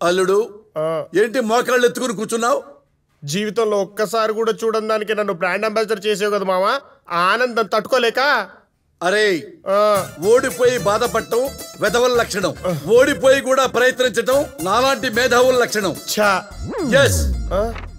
అల్లుడు ఆ, ఏంటి మోకాళ్ళు ఎత్తుకుని కూర్చున్నావు జీవితంలో ఒక్కసారి కూడా చూడని దానికి నన్ను బ్రాండ్ అంబాసిడర్ చేసావు కదా మామ ఆ ఆనందం తట్టుకోలేక అరే ఆ, ఓడిపోయి బాధపడటం వెధవల లక్షణం ఓడిపోయి కూడా ప్రయత్నించటం నాలాంటి మేధావుల లక్షణం ఛా ఎస్ ఆ?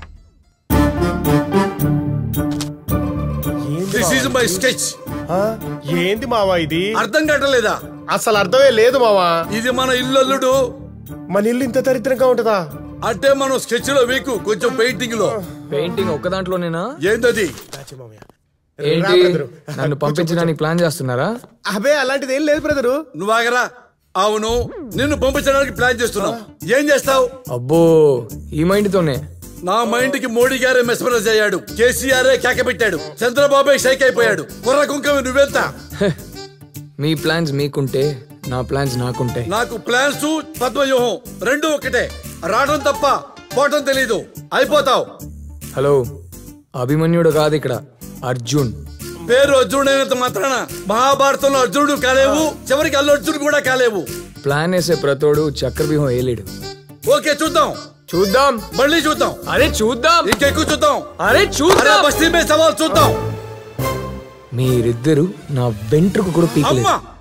ఏంది దిస్ ఈజ్ మావా మై ఇది? స్కెచ్ ఆ? ఏంది మావా ఇది అర్థం కావట్లేదా అసలు అర్థమే లేదు మావా ఇది మన ఇల్లు అల్లుడు మన ఇల్లు ఇంత దరిద్రంగా ఉంటుందా అంటే మనం స్కెచ్ లో వీకు కొంచెం పెయింటింగ్ లో పెయింటింగ్ ఒక్క దాంట్లోనేనా ఏంటది దాచి మావయ్య. ఏంటి రా బ్రదరు. నన్ను పంపించడానికి ప్లాన్ చేస్తున్నారా అబే అలాంటిది ఏం లేదు బ్రదరు నువ్వు ఆగరా అవును నిన్ను పంపించడానికి ప్లాన్ చేస్తున్నావు ఏం చేస్తావు అబ్బో ఈ మైండ్ తోనే నా మైండ్ కి మోడీ గారే మెస్మరైజ్ అయ్యాడు కేసీఆర్ కేక పెట్టాడు చంద్రబాబు షైక్ అయిపోయాడు కుర్ర కుంకమి నువ్వెంత హె, మీ ప్లాన్స్ మీకుంటే నా ప్లాన్స్ నాకుంటే నాకు ప్లాన్స్ పద్మవ్యూహం రెండు ఒకటే రావడం తప్ప పోవటం తెలీదు అయిపోతావు హలో అభిమన్యుడు కాదు ఇక్కడ అర్జున్ పేరు అర్జునుడు అయినంత మాత్రాన మహాభారతంలో అర్జునుడు కాలేవు చివరికి అల్లు అర్జునుడు కూడా కాలేవు ప్లాన్ వేసే ప్రతోడు చక్రవ్యూహం వేయలేడు ఓకే చూద్దాం చూద్దాం మళ్ళీ చూద్దాం అరే చూద్దాం ఇంకెక్కువ చూద్దాం అరే అరే చూద్దాం బస్తీ మీద సవాల్ చూద్దాం మీరిద్దరు నా వెంట్రుకు కూడా పీకలేదు అమ్మా